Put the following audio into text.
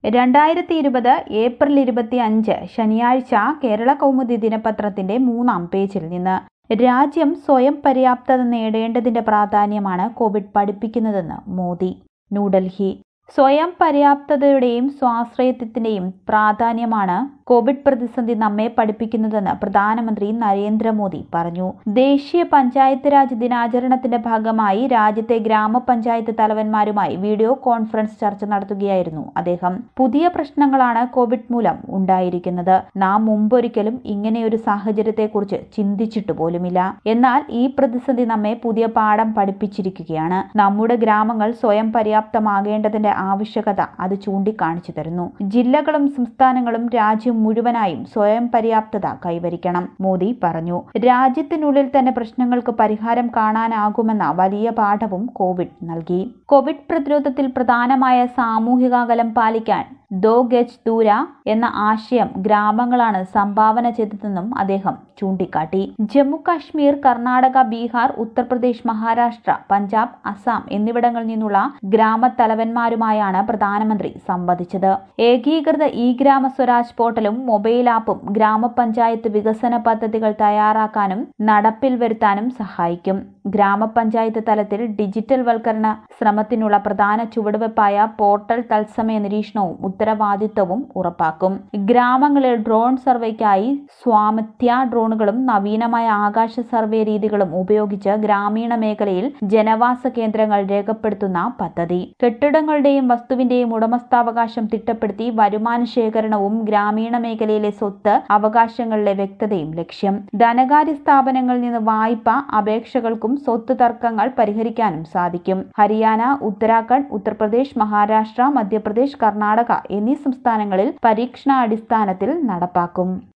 രണ്ടായിരത്തി ഇരുപത് ഏപ്രിൽ ഇരുപത്തി അഞ്ച് ശനിയാഴ്ച കേരള കൗമുദി ദിനപത്രത്തിന്റെ മൂന്നാം പേജിൽ നിന്ന് രാജ്യം സ്വയം പര്യാപ്തത നേടേണ്ടതിന്റെ പ്രാധാന്യമാണ് കോവിഡ് പഠിപ്പിക്കുന്നതെന്ന് മോദി ന്യൂഡൽഹി സ്വയം പര്യാപ്തതയുടെയും സ്വാശ്രയത്വത്തിന്റെയും പ്രാധാന്യമാണ് കോവിഡ് പ്രതിസന്ധി നമ്മെ പഠിപ്പിക്കുന്നതെന്ന് പ്രധാനമന്ത്രി നരേന്ദ്രമോദി പറഞ്ഞു ദേശീയ പഞ്ചായത്ത് രാജ് ദിനാചരണത്തിന്റെ ഭാഗമായി രാജ്യത്തെ ഗ്രാമപഞ്ചായത്ത് തലവന്മാരുമായി വീഡിയോ കോൺഫറൻസ് ചർച്ച നടത്തുകയായിരുന്നു അദ്ദേഹം പുതിയ പ്രശ്നങ്ങളാണ് കോവിഡ് മൂലം ഉണ്ടായിരിക്കുന്നത് നാം മുമ്പൊരിക്കലും ഇങ്ങനെയൊരു സാഹചര്യത്തെക്കുറിച്ച് ചിന്തിച്ചിട്ട് പോലുമില്ല എന്നാൽ ഈ പ്രതിസന്ധി നമ്മെ പുതിയ പാഠം പഠിപ്പിച്ചിരിക്കുകയാണ് നമ്മുടെ ഗ്രാമങ്ങൾ സ്വയം പര്യാപ്തമാകേണ്ടതിന്റെ ആവശ്യകത അത് ചൂണ്ടിക്കാണിച്ചു തരുന്നു ജില്ലകളും സംസ്ഥാനങ്ങളും രാജ്യം മുഴുവനായും സ്വയം പര്യാപ്തത കൈവരിക്കണം മോദി പറഞ്ഞു രാജ്യത്തിനുള്ളിൽ തന്നെ പ്രശ്നങ്ങൾക്ക് പരിഹാരം കാണാനാകുമെന്ന വലിയ പാഠവും കോവിഡ് നൽകി കോവിഡ് പ്രതിരോധത്തിൽ പ്രധാനമായ സാമൂഹിക അകലം പാലിക്കാൻ ദോ ഗജ് ദൂര എന്ന ആശയം ഗ്രാമങ്ങളാണ് സംഭാവന ചെയ്തതെന്നും അദ്ദേഹം ചൂണ്ടിക്കാട്ടി ജമ്മു കാശ്മീർ കർണാടക ബീഹാർ ഉത്തർപ്രദേശ് മഹാരാഷ്ട്ര പഞ്ചാബ് അസം എന്നിവിടങ്ങളിൽ നിന്നുള്ള ഗ്രാമത്തലവന്മാരുമായാണ് പ്രധാനമന്ത്രി സംവദിച്ചത് ഏകീകൃത ഇ ഗ്രാമ സ്വരാജ് പോർട്ടലും മൊബൈൽ ആപ്പും ഗ്രാമപഞ്ചായത്ത് വികസന പദ്ധതികൾ തയ്യാറാക്കാനും നടപ്പിൽ വരുത്താനും സഹായിക്കും ഗ്രാമപഞ്ചായത്ത് തലത്തിൽ ഡിജിറ്റൽ വൽക്കരണ ശ്രമത്തിനുള്ള പ്രധാന ചുവടുവെപ്പായ പോർട്ടൽ തത്സമയ നിരീക്ഷണവും ഉത്തരവാദിത്വവും ഉറപ്പാക്കും ഗ്രാമങ്ങളിൽ ഡ്രോൺ സർവേക്കായി സ്വാമിത്യ ഡ്രോണുകളും നവീനമായ ആകാശ സർവേ രീതികളും ഉപയോഗിച്ച് ഗ്രാമീണ മേഖലയിൽ ജനവാസ കേന്ദ്രങ്ങൾ രേഖപ്പെടുത്തുന്ന പദ്ധതി കെട്ടിടങ്ങളുടെയും വസ്തുവിന്റെയും ഉടമസ്ഥാവകാശം തിട്ടപ്പെടുത്തി വരുമാന ശേഖരണവും ഗ്രാമീണ മേഖലയിലെ സ്വത്ത് അവകാശങ്ങളിലെ വ്യക്തതയും ലക്ഷ്യം ധനകാര്യ സ്ഥാപനങ്ങളിൽ നിന്ന് വായ്പ അപേക്ഷകൾക്കും സ്വത്ത് തർക്കങ്ങൾ പരിഹരിക്കാനും സാധിക്കും ഹരിയാന ഉത്തരാഖണ്ഡ് ഉത്തർപ്രദേശ് മഹാരാഷ്ട്ര മധ്യപ്രദേശ് കർണാടക എന്നീ സംസ്ഥാനങ്ങളിൽ പരീക്ഷണാടിസ്ഥാനത്തിൽ നടപ്പാക്കും